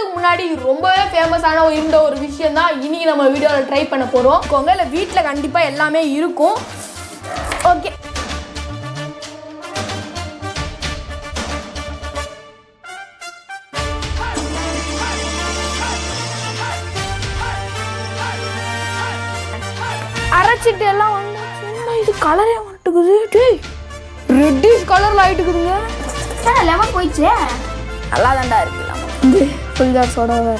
வருஷத்துக்கு முன்னாடி ரொம்பவே ஃபேமஸான இருந்த ஒரு விஷயம் தான் இனி நம்ம வீடியோவில் ட்ரை பண்ண போகிறோம் இல்லை வீட்டில் கண்டிப்பாக எல்லாமே இருக்கும் ஓகே அரைச்சிட்டு எல்லாம் வந்தாச்சு என்னடா இது கலரே வந்துட்டுக்குது டேய் ரெட்டிஷ் கலரில் ஆகிட்டுக்குதுங்க லெமன் போயிடுச்சு நல்லா தாண்டா இருக்கு இது ஃபுல் ஜார் சோடாவை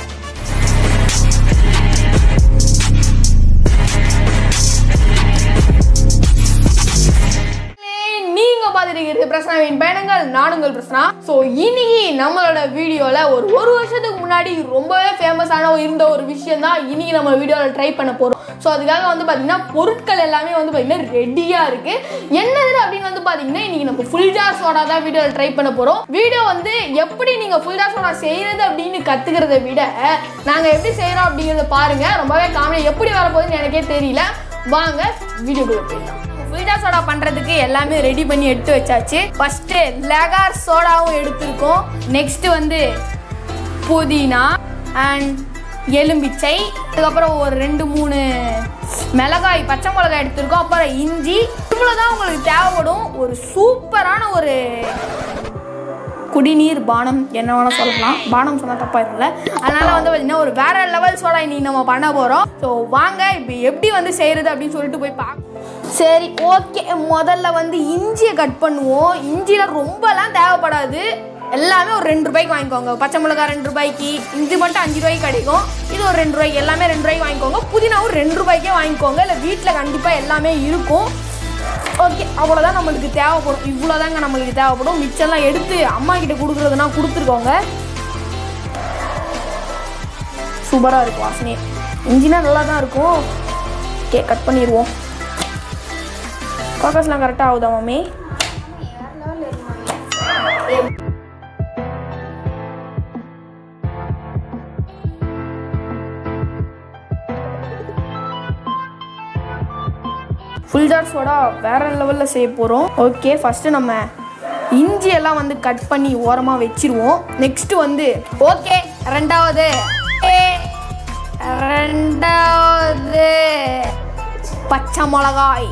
நீங்க பாத்துட்டு பிரசனாவின் பயணங்கள் நானுங்கள் பிரசனா ஸோ இன்னைக்கு நம்மளோட வீடியோல ஒரு ஒரு வருஷத்துக்கு முன்னாடி ரொம்பவே ஃபேமஸான இருந்த ஒரு விஷயம் தான் இன்னைக்கு நம்ம வீடியோவில் ட்ரை பண்ண போறோம் ஸோ அதுக்காக வந்து பார்த்தீங்கன்னா பொருட்கள் எல்லாமே வந்து பார்த்தீங்கன்னா ரெடியாக இருக்கு என்னது அப்படின்னு வந்து பார்த்தீங்கன்னா இன்னைக்கு நம்ம ஃபுல் ஜார் சோடா தான் வீடியோவில் ட்ரை பண்ண போறோம் வீடியோ வந்து எப்படி நீங்க ஃபுல் ஜார் சோடா செய்யறது அப்படின்னு கத்துக்கிறத விட நாங்க எப்படி செய்யறோம் அப்படிங்கறத பாருங்க ரொம்பவே காமெடி எப்படி வரப்போகுதுன்னு எனக்கே தெரியல வாங்க வீடியோக்குள்ள போயிடலாம் ஃபுல்டா சோடா பண்ணுறதுக்கு எல்லாமே ரெடி பண்ணி எடுத்து வச்சாச்சு ஃபஸ்ட்டு லெகார் சோடாவும் எடுத்திருக்கோம் நெக்ஸ்ட் வந்து புதினா அண்ட் எலும்பிச்சை அதுக்கப்புறம் ஒரு ரெண்டு மூணு மிளகாய் பச்சை மிளகாய் எடுத்திருக்கோம் அப்புறம் இஞ்சி இவ்வளோ தான் உங்களுக்கு தேவைப்படும் ஒரு சூப்பரான ஒரு குடிநீர் பானம் என்ன வேணால் சொல்லலாம் பானம் சொன்னால் தப்பாயிரும்ல அதனால வந்து பார்த்தீங்கன்னா ஒரு வேற லெவல் சோடா இன்னைக்கு நம்ம பண்ண போகிறோம் ஸோ வாங்க இப்போ எப்படி வந்து செய்கிறது அப்படின்னு சொல்லிட்டு போய் பார்க்க சரி ஓகே முதல்ல வந்து இஞ்சியை கட் பண்ணுவோம் இஞ்சியில் ரொம்பலாம் தேவைப்படாது எல்லாமே ஒரு ரெண்டு ரூபாய்க்கு வாங்கிக்கோங்க பச்சை மிளகாய் ரெண்டு ரூபாய்க்கு இஞ்சி மட்டும் அஞ்சு ரூபாய்க்கு கிடைக்கும் இது ஒரு ரெண்டு ரூபாய்க்கு எல்லாமே ரெண்டு ரூபாய்க்கு வாங்கிக்கோங்க புதினாவும் ரெண்டு ரூபாய்க்கே வாங்கிக்கோங்க இல்லை வீட்டில் கண்டிப்பாக எல்லாமே இருக்கும் ஓகே அவ்வளோதான் நம்மளுக்கு தேவைப்படும் இவ்வளோதாங்க நம்மளுக்கு தேவைப்படும் மிச்சம்லாம் எடுத்து அம்மா கிட்ட கொடுக்குறதுனா கொடுத்துருக்கோங்க சூப்பராக இருக்கும் வாசனை இன்ஜினா நல்லா தான் இருக்கும் ஓகே கட் பண்ணிடுவோம் ஃபோக்கஸ்லாம் கரெக்டாக ஆகுதா மம்மி ஃபுல் ஜார் சோடா வேற லெவலில் செய்ய போகிறோம் ஓகே ஃபஸ்ட்டு நம்ம இஞ்சி எல்லாம் வந்து கட் பண்ணி ஓரமாக வச்சிருவோம் நெக்ஸ்ட் வந்து ஓகே ரெண்டாவது ஏ, ரெண்டாவது பச்சை மிளகாய்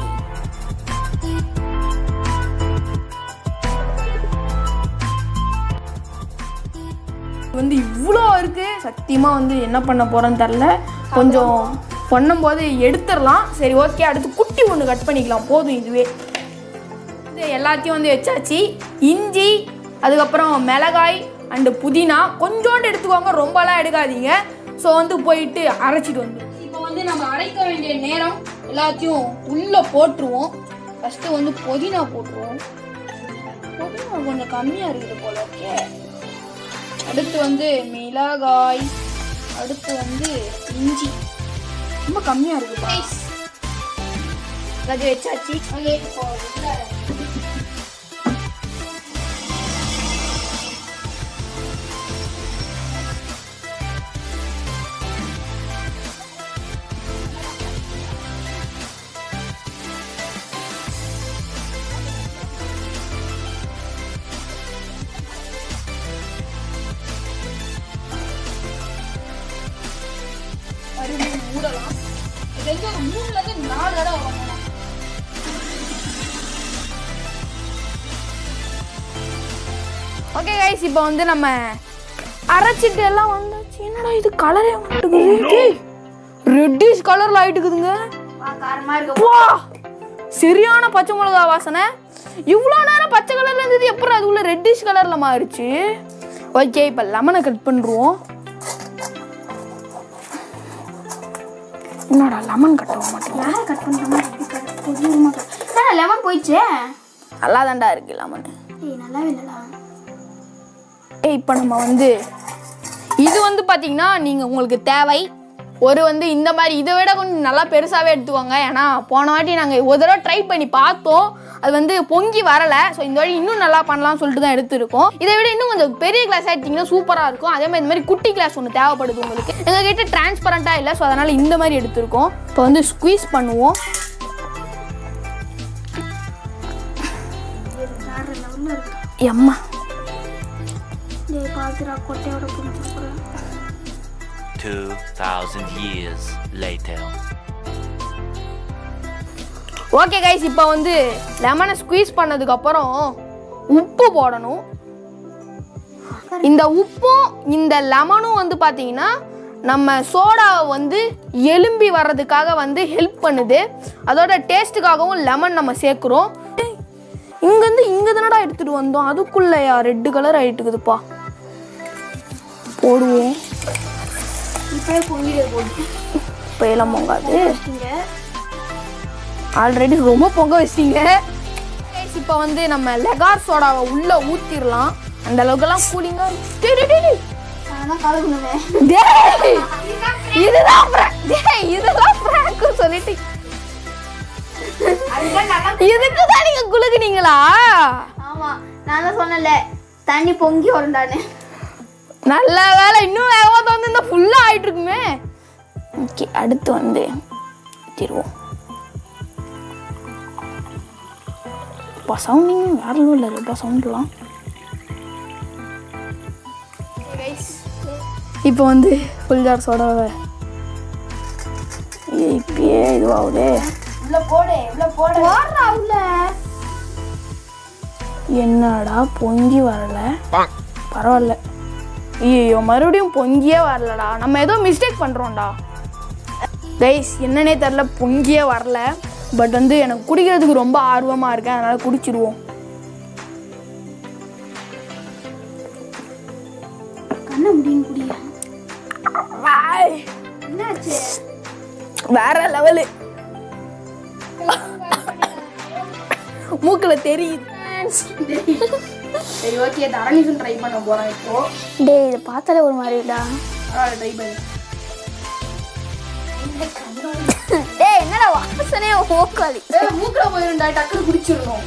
வந்து இவ்வளோ இருக்கு சத்தியமாக வந்து என்ன பண்ண போகிறேன்னு தெரில கொஞ்சம் பண்ணும்போது எடுத்துடலாம் சரி ஓகே அடுத்து குட்டி ஒன்று கட் பண்ணிக்கலாம் போதும் இதுவே இது எல்லாத்தையும் வந்து வச்சாச்சு இஞ்சி அதுக்கப்புறம் மிளகாய் அண்டு புதினா கொஞ்சோண்டு எடுத்துக்கோங்க ரொம்பலாம் எடுக்காதீங்க ஸோ வந்து போயிட்டு அரைச்சிட்டு வந்து இப்போ வந்து நம்ம அரைக்க வேண்டிய நேரம் எல்லாத்தையும் உள்ளே போட்டுருவோம் ஃபஸ்ட்டு வந்து புதினா போட்டுருவோம் புதினா கொஞ்சம் கம்மியாக இருக்குது போல இருக்கே அடுத்து வந்து மிளகாய் அடுத்து வந்து இஞ்சி ரொம்ப கம்மியா இருக்குப்பா அது வச்சாச்சு அங்கே இப்போ இதுல மறுபடியும் மூடலாம் இது வந்து ஒரு மூணுல இருந்து நாலு தடவை வரணும் ஓகே கைஸ் இப்போ வந்து நம்ம அரைச்சிட்டு எல்லாம் வந்தாச்சு என்னடா இது கலரே வந்துட்டுக்குது ரெட்டிஷ் கலர்ல ஆயிட்டுக்குதுங்க காரமா இருக்கு வா சரியான பச்சை மிளகா வாசனை இவ்வளோ நேரம் பச்சை கலர்ல இருந்தது எப்படி அது உள்ள ரெட்டிஷ் கலர்ல மாறிச்சு ஓகே இப்போ லெமனை கட் பண்ணுறோம் என்னடா லெமன் கட்டவ மாட்டேங்க யார் கட் பண்றாங்க கொஞ்சமா கட் லெமன் போயிடுச்சு நல்லா தாண்டா இருக்கு லெமன் ஏய் நல்லாவே இல்லடா ஏய் இப்போ நம்ம வந்து இது வந்து பார்த்தீங்கன்னா நீங்கள் உங்களுக்கு தேவை ஒரு வந்து இந்த மாதிரி இதை விட கொஞ்சம் நல்லா பெருசாகவே எடுத்துக்கோங்க ஏன்னா போன வாட்டி நாங்கள் ஒரு தடவை ட்ரை பண்ணி பார்த்தோம் அது வந்து பொங்கி வரலை ஸோ இந்த வாட்டி இன்னும் நல்லா பண்ணலாம்னு சொல்லிட்டு தான் எடுத்திருக்கோம் இதை விட இன்னும் கொஞ்சம் பெரிய கிளாஸ் எடுத்தீங்கன்னா சூப்பராக இருக்கும் அதே மாதிரி இந்த மாதிரி குட்டி கிளாஸ் ஒன்று தேவைப்படுது உங்களுக்கு எங்ககிட்ட டிரான்ஸ்பரண்ட்டாக இல்லை ஸோ அதனால் இந்த மாதிரி எடுத்திருக்கோம் இப்போ வந்து ஸ்குவீஸ் பண்ணுவோம் வேற லெவல்ல இருக்கு எம்மா டேய் பாத்துடா கொட்டையோட புடிச்சு போறேன் 2,000 years later. ஓகே கைஸ் இப்போ வந்து லெமனை ஸ்குவீஸ் பண்ணதுக்கு அப்புறம் உப்பு போடணும் இந்த உப்பும் இந்த லெமனும் வந்து பார்த்தீங்கன்னா நம்ம சோடாவை வந்து எலும்பி வர்றதுக்காக வந்து ஹெல்ப் பண்ணுது அதோட டேஸ்ட்டுக்காகவும் லெமன் நம்ம சேர்க்குறோம் இங்கேருந்து இங்கே தானடா எடுத்துகிட்டு வந்தோம் அதுக்குள்ளேயா ரெட்டு கலர் ஆகிட்டுக்குதுப்பா போடுவோம் இப்போயே பொங்கிடு போட்டு இப்போ எல்லாம் பொங்காது இங்க ஆல்ரெடி ரொம்ப பொங்க வச்சிட்டீங்க இப்போ வந்து நம்ம லெகார் சோடாவை உள்ள ஊத்திரலாம் அந்த அளவுக்குலாம் கூலிங்கா நான் கலக்கணுமே டேய் இதுதான் prank. டேய் இதெல்லாம் prank னு சொல்லிட்டு இதுக்கு தான் நீங்க குலுக்குனீங்களா ஆமா நான் தான் சொன்னல தண்ணி பொங்கி வரும்டான்னு நல்ல வேலை இன்னும் வேகமா வந்து இந்த ஃபுல்லா ஆயிட்டு இருக்குமே ஓகே அடுத்து வந்து ஊத்திடுவோம் இப்போ சவுண்டிங் வேற இல்லை இருக்குப்பா சவுண்ட்லாம் இப்போ வந்து ஃபுல் ஜார் சோடாவை இப்பயே இதுவாகுது உள்ள போடு உள்ள போடு போடுறா உள்ள என்னடா பொங்கி வரல பரவாயில்ல ஐயோ மறுபடியும் பொங்கியே வரலடா நம்ம ஏதோ மிஸ்டேக் பண்ணுறோம்டா கைஸ் என்னன்னே தெரில பொங்கியே வரல பட் வந்து எனக்கு குடிக்கிறதுக்கு ரொம்ப ஆர்வமாக இருக்கேன் அதனால் குடிச்சிருவோம் கண்ணை முடியும் குடியா என்னாச்சு வேற லெவலு மூக்கில் தெரியுது சரி ஓகே தரணிசும் ட்ரை பண்ண போகிறேன் இப்போ டேய் இதை பார்த்தாலே ஒரு மாதிரிடா ட்ரை பண்ணி டேய் என்னடா வாசனையே ஓக்காளி ஏய், மூக்குல போயிருந்தா டக்குனு குடிச்சிடணும்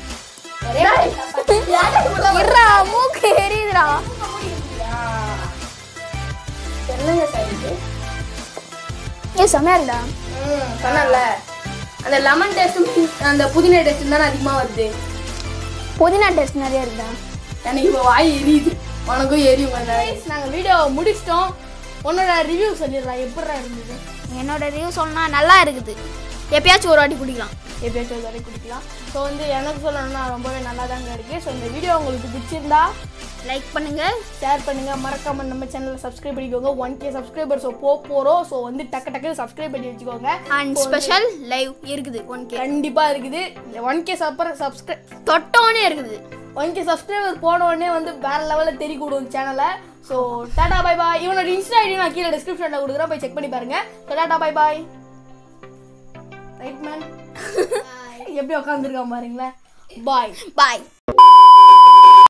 இருடா மூக்கு எரியுதுடா ஏய் செமையா இருக்குடா சொன்னல அந்த லெமன் டேஸ்ட்டும் அந்த புதினா டேஸ்ட்டும் தானே அதிகமாக வருது புதினா டேஸ்ட் நிறைய இருக்குடா எனக்கு இப்போ வாய் எரியுது உனக்கும் எரியும் நாங்கள் வீடியோ முடிச்சிட்டோம் உன்னோட ரிவ்யூ சொல்லிடலாம் எப்படிடா இருந்தது என்னோட ரிவ்யூ சொன்னா நல்லா இருக்குது எப்பயாச்சும் ஒரு வாட்டி குடிக்கலாம் எப்பயாச்சும் ஒரு வரை குடிக்கலாம் ஸோ வந்து எனக்கு சொல்லணும்னா ரொம்பவே நல்லா தாங்க இருக்குது ஸோ இந்த வீடியோ உங்களுக்கு பிடிச்சிருந்தா லைக் பண்ணுங்க ஷேர் பண்ணுங்க மறக்காம நம்ம சேனலை சப்ஸ்கிரைப் பண்ணிக்கோங்க ஒன் கே சப்ஸ்கிரைபர்ஸ் போக போகிறோம் ஸோ வந்து டக்கு டக்குன்னு சப்ஸ்கிரைப் பண்ணி வச்சுக்கோங்க அண்ட் ஸ்பெஷல் லைவ் இருக்குது ஒன் கே கண்டிப்பாக இருக்குது ஒன் கே சப்பர் சப்ஸ்கிரைப் தொட்டோனே இருக்குது ஒன் கே சப்ஸ்கிரைபர் போன உடனே வந்து வேற லெவலில் தெரி கொடுக்கும் சேனலை ஸோ டாடா பை பாய் இவனோட இன்ஸ்டா ஐடி நான் கீழே டிஸ்கிரிப்ஷனில் கொடுக்குறேன் போய் செக் பண்ணி பாருங்க ஸோ டாடா பை பாய் ரைட் மேன் எப்படி உட்காந்துருக்கான் பாருங்களேன் பாய் பாய்